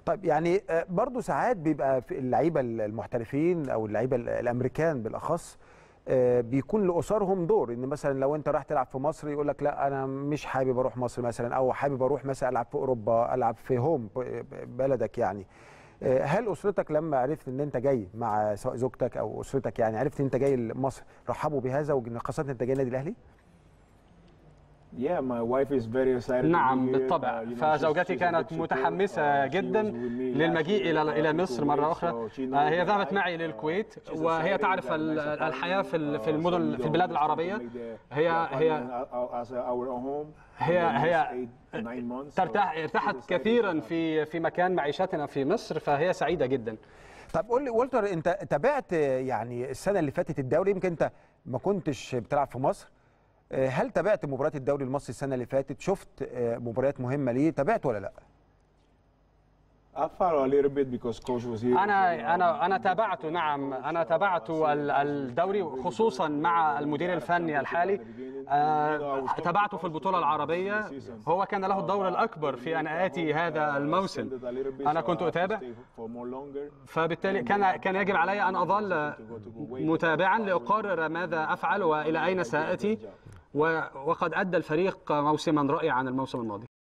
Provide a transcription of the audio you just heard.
طيب يعني آه، برضو ساعات بيبقى في اللعيبه المحترفين او اللعيبه ال- الامريكان بالاخص آه، بيكون لاسرهم دور ان مثلا لو انت رايح تلعب في مصر يقول لك لا انا مش حابب اروح مصر مثلا او حابب اروح مثلا العب في اوروبا العب في هوم ب- بلدك يعني آه، هل اسرتك لما عرفت ان انت جاي مع سواء زوجتك او اسرتك يعني عرفت ان انت جاي لمصر رحبوا بهذا وخاصه انت جاي النادي الاهلي؟ Yeah, my wife is very excited to نعم be here. بالطبع Uh, you know, she's- فزوجتي she's a كانت big supporter. متحمسة Uh, she جدا was with me last للمجيء year, إلى uh, إلى to مصر Kuwait, مرة أخرى so she knows آه، هي that ذهبت I- معي uh, للكويت she's وهي excited تعرف that ال- nice apartment, الحياة في ال- uh, في so المدن we في don't البلاد want to العربية make the- هي the هي apartment as our own home هي for the هي next eight to nine months. So ترتاح she's ارتاحت excited كثيرا to- في في مكان معيشتنا في مصر فهي سعيدة جدا طب قول لي والتر انت تابعت يعني السنه اللي فاتت الدوري يمكن انت ما كنتش بتلعب في مصر آه، هل تابعت مباريات الدوري المصري السنه اللي فاتت شفت آه، مباريات مهمه ليه تابعت ولا لا I follow a little bit because coach was here. so, أنا أنا أنا um, تابعت نعم أنا تابعت ال- الدوري خصوصا مع المدير الفني الحالي آه، تابعته في البطولة العربية هو كان له الدور الأكبر في أن آتي هذا الموسم أنا كنت أتابع فبالتالي كان كان يجب علي أن أظل متابعا لأقرر ماذا أفعل وإلى أين سآتي و- وقد أدى الفريق موسما رائعا الموسم الماضي